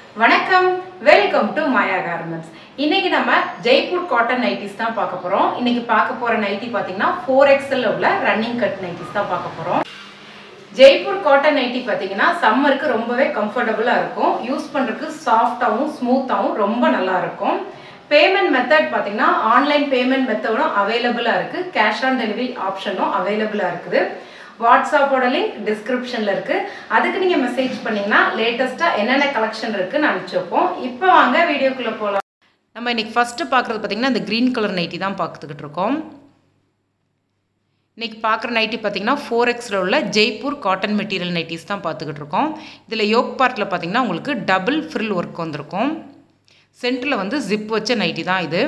வணக்கம் welcome to Maya garments இன்னைக்கு நம்ம ஜெய்ப்பூர் காட்டன் நைட்டிஸ் தான் பார்க்க போறோம் இன்னைக்கு பார்க்க போற நைட்டி பார்த்தீங்கன்னா ஃபோர் எக்ஸ்எல் உள்ள ரன்னிங் கட் நைட்டிஸ் தான் பார்க்க போறோம் ஜெய்ப்பூர் காட்டன் நைட்டி பார்த்தீங்கன்னா சம்மருக்கு ரொம்பவே கம்ஃபர்டபுளாக இருக்கும் யூஸ் பண்ணுறதுக்கு சாஃப்டாகவும் ஸ்மூத்தாகவும் ரொம்ப நல்லா இருக்கும் பேமெண்ட் மெத்தட் பார்த்தீங்கன்னா ஆன்லைன் பேமெண்ட் மெத்தடும் அவைலபிளாக இருக்குது கேஷ் ஆன் டெலிவரி ஆப்ஷனும் அவைலபிளாக இருக்குது வாட்ஸ்அப்போட லிங்க் டிஸ்கிரிப்ஷனில் இருக்குது அதுக்கு நீங்கள் மெசேஜ் பண்ணிங்கன்னா லேட்டஸ்ட்டாக என்னென்ன கலெக்ஷன் இருக்குன்னு அனுப்பிச்சு வைப்போம் இப்போ வாங்க வீடியோக்குள்ளே போகலாம் நம்ம இன்னைக்கு ஃபஸ்ட்டு பார்க்குறது பார்த்தீங்கன்னா இந்த க்ரீன் கலர் நைட்டி தான் பார்த்துக்கிட்டு இருக்கோம் இன்றைக்கி பார்க்குற நைட்டி பார்த்தீங்கன்னா ஃபோர் எக்ஸில் உள்ள ஜெய்ப்பூர் காட்டன் மெட்டீரியல் நைட்டிஸ் தான் பார்த்துக்கிட்டு இருக்கோம் இதில் யோக் பார்ட்டில் பார்த்தீங்கன்னா உங்களுக்கு டபுள் ஃப்ரில் ஒர்க் வந்திருக்கும் சென்டரில் வந்து ஜிப் வச்ச நைட்டி தான் இது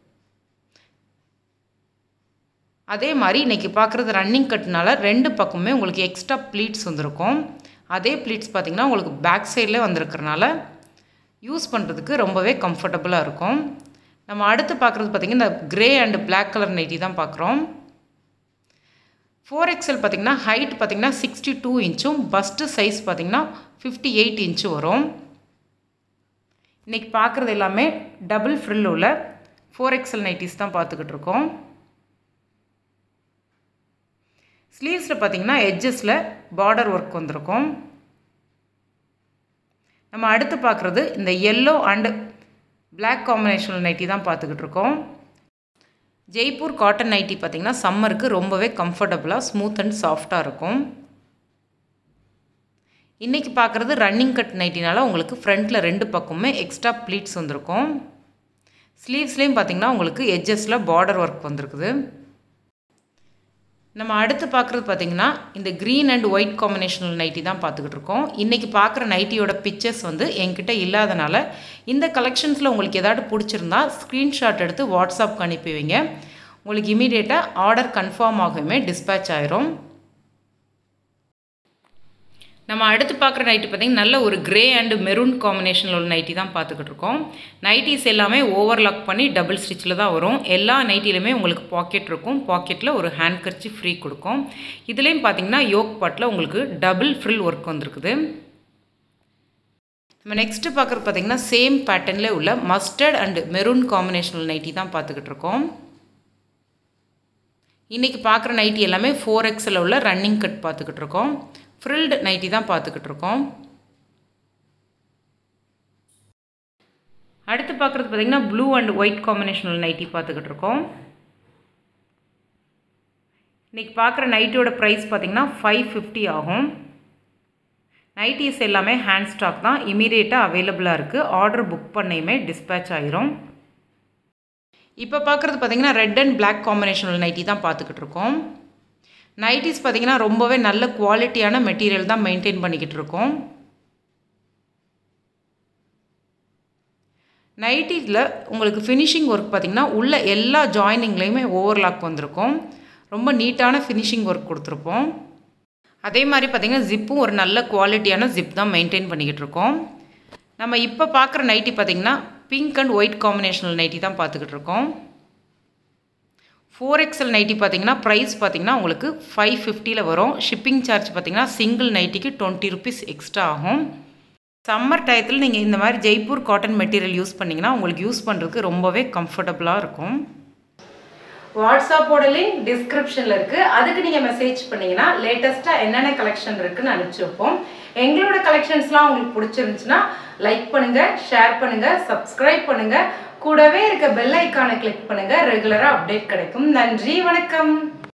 அதே மாதிரி இன்றைக்கி பார்க்குறது ரன்னிங் கட்னால ரெண்டு பக்கமுமே உங்களுக்கு எக்ஸ்ட்ரா ப்ளீட்ஸ் வந்திருக்கும் அதே ப்ளீட்ஸ் பார்த்திங்கன்னா உங்களுக்கு பேக் சைடில் வந்திருக்கிறனால யூஸ் பண்ணுறதுக்கு ரொம்பவே கம்ஃபர்டபுளாக இருக்கும் நம்ம அடுத்து பார்க்குறது பார்த்திங்கன்னா இந்த grey and black colour nighty தான் பார்க்குறோம் ஃபோர் எக்ஸல் பார்த்திங்கன்னா ஹைட் பார்த்திங்கன்னா சிக்ஸ்டி டூ இன்ச்சும் பஸ்ட்டு சைஸ் பார்த்திங்கன்னா ஃபிஃப்டி எயிட் இன்ச்சு வரும் இன்றைக்கி பார்க்குறது எல்லாமே டபுள் ஃப்ரில் உள்ள ஃபோர் எக்ஸல் நைட்டிஸ் தான் பார்த்துக்கிட்டு இருக்கோம் ஸ்லீவ்ஸில் பார்த்தீங்கன்னா எட்ஜஸில் பார்டர் ஒர்க் வந்திருக்கும் நம்ம அடுத்து பார்க்குறது இந்த yellow and black combinational nighty தான் பார்த்துக்கிட்டு இருக்கோம் ஜெய்ப்பூர் காட்டன் நைட்டி பார்த்திங்கன்னா சம்மருக்கு ரொம்பவே கம்ஃபர்டபுளாக ஸ்மூத் அண்ட் சாஃப்டாக இருக்கும் இன்றைக்கி பார்க்குறது ரன்னிங் கட் நைட்டினால உங்களுக்கு ஃப்ரண்ட்டில் ரெண்டு பக்கமுமே எக்ஸ்ட்ரா ப்ளீட்ஸ் வந்திருக்கும் ஸ்லீவ்ஸ்லேயும் பார்த்திங்கன்னா உங்களுக்கு எட்ஜஸில் பார்டர் ஒர்க் வந்திருக்குது நம்ம அடுத்து பார்க்குறது பார்த்திங்கன்னா இந்த green and white combinational nighty தான் பார்த்துக்கிட்டு இருக்கோம் இன்றைக்கி பார்க்குற நைட்டியோட பிக்சர்ஸ் வந்து என்கிட்ட இல்லாதனால இந்த கலெக்ஷன்ஸில் உங்களுக்கு ஏதாவது பிடிச்சிருந்தா ஸ்க்ரீன்ஷாட் எடுத்து வாட்ஸ்அப்க்கு அனுப்பி வைங்க உங்களுக்கு இமீடியட்டாக ஆர்டர் கன்ஃபார்ம் ஆகுமே டிஸ்பேச் ஆயிரும் நம்ம அடுத்து பார்க்குற நைட்டி பார்த்திங்கன்னா நல்ல ஒரு கிரே அண்டு மெரூன் காம்பினேஷனில் உள்ள நைட்டி தான் பார்த்துக்கிட்டு இருக்கோம் நைட்டிஸ் எல்லாமே ஓவர்லாக் பண்ணி டபுள் ஸ்டிச்சில் தான் வரும் எல்லா நைட்டிலுமே உங்களுக்கு பாக்கெட் இருக்கும் பாக்கெட்டில் ஒரு ஹேண்ட் கர்ச்சி ஃப்ரீ கொடுக்கும் இதுலேயும் பார்த்தீங்கன்னா யோக் பாட்டில் உங்களுக்கு டபுள் ஃப்ரில் ஒர்க் வந்திருக்குது நம்ம நெக்ஸ்ட்டு பார்க்குறது பார்த்திங்கன்னா சேம் பேட்டர்னில் உள்ள mustard and maroon combinational nighty தான் பார்த்துக்கிட்டு இருக்கோம் இன்றைக்கி பார்க்குற நைட்டி எல்லாமே ஃபோர் எக்ஸில் உள்ள ரன்னிங் கட் பார்த்துக்கிட்டு இருக்கோம் ஃப்ரில்டு நைட்டி தான் பார்த்துக்கிட்டு இருக்கோம் அடுத்து பார்க்குறது பார்த்திங்கன்னா blue and white combinational nighty பார்த்துக்கிட்டு இருக்கோம் இன்றைக்கி பார்க்குற நைட்டோட ப்ரைஸ் பார்த்திங்கன்னா ஃபைவ் ஃபிஃப்டி ஆகும் நைட்டிஸ் எல்லாமே ஹேண்ட் ஸ்டாக் தான் இமீடியட்டாக அவைலபிளாக இருக்குது ஆர்டர் புக் பண்ணையுமே டிஸ்பேச் ஆயிரும் இப்போ பார்க்குறது பார்த்திங்கன்னா red and black combinational nighty தான் பார்த்துக்கிட்டு இருக்கோம் நைட்டிஸ் பார்த்திங்கன்னா ரொம்பவே நல்ல குவாலிட்டியான மெட்டீரியல் தான் மெயின்டைன் பண்ணிக்கிட்டு இருக்கோம் நைட்டியில் உங்களுக்கு ஃபினிஷிங் ஒர்க் பார்த்திங்கன்னா உள்ள எல்லா ஜாயினிங்லேயுமே ஓவர்லாக் வந்திருக்கும் ரொம்ப நீட்டான ஃபினிஷிங் ஒர்க் கொடுத்துருப்போம் அதே மாதிரி பார்த்திங்கன்னா ஜிப்பும் ஒரு நல்ல குவாலிட்டியான ஜிப் தான் மெயின்டைன் பண்ணிக்கிட்டு இருக்கோம் நம்ம இப்போ பார்க்குற நைட்டி பார்த்திங்கன்னா pink and white combinational nighty தான் பார்த்துக்கிட்டு இருக்கோம் ஃபோர் எக்ஸல் நைட்டி பார்த்தீங்கன்னா ப்ரைஸ் பார்த்தீங்கன்னா உங்களுக்கு ஃபைவ் ஃபிஃப்டியில் வரும் ஷிப்பிங் சார்ஜ் பார்த்தீங்கன்னா சிங்கிள் நைட்டிக்கு டுவெண்ட்டி ருபீஸ் எக்ஸ்ட்ரா ஆகும் சம்மர் டயத்தில் நீங்கள் இந்த மாதிரி ஜெய்ப்பூர் காட்டன் மெட்டீரியல் யூஸ் பண்ணிங்கன்னா உங்களுக்கு யூஸ் பண்ணுறதுக்கு ரொம்பவே கம்ஃபர்டபுளாக இருக்கும் வாட்ஸ்அப்போட லிங்க் டிஸ்கிரிப்ஷனில் இருக்குது அதுக்கு நீங்கள் மெசேஜ் பண்ணிங்கன்னா லேட்டஸ்ட்டாக என்னென்ன கலெக்ஷன் இருக்குன்னு அனுப்பிச்சி வைப்போம் எங்களோட கலெக்ஷன்ஸ்லாம் உங்களுக்கு பிடிச்சிருந்துச்சுன்னா லைக் பண்ணுங்கள் ஷேர் பண்ணுங்கள் சப்ஸ்கிரைப் பண்ணுங்கள் கூடவே இருக்க பெல் ஐக்கானை கிளிக் பண்ணுங்கள் ரெகுலராக அப்டேட் கிடைக்கும் நன்றி வணக்கம்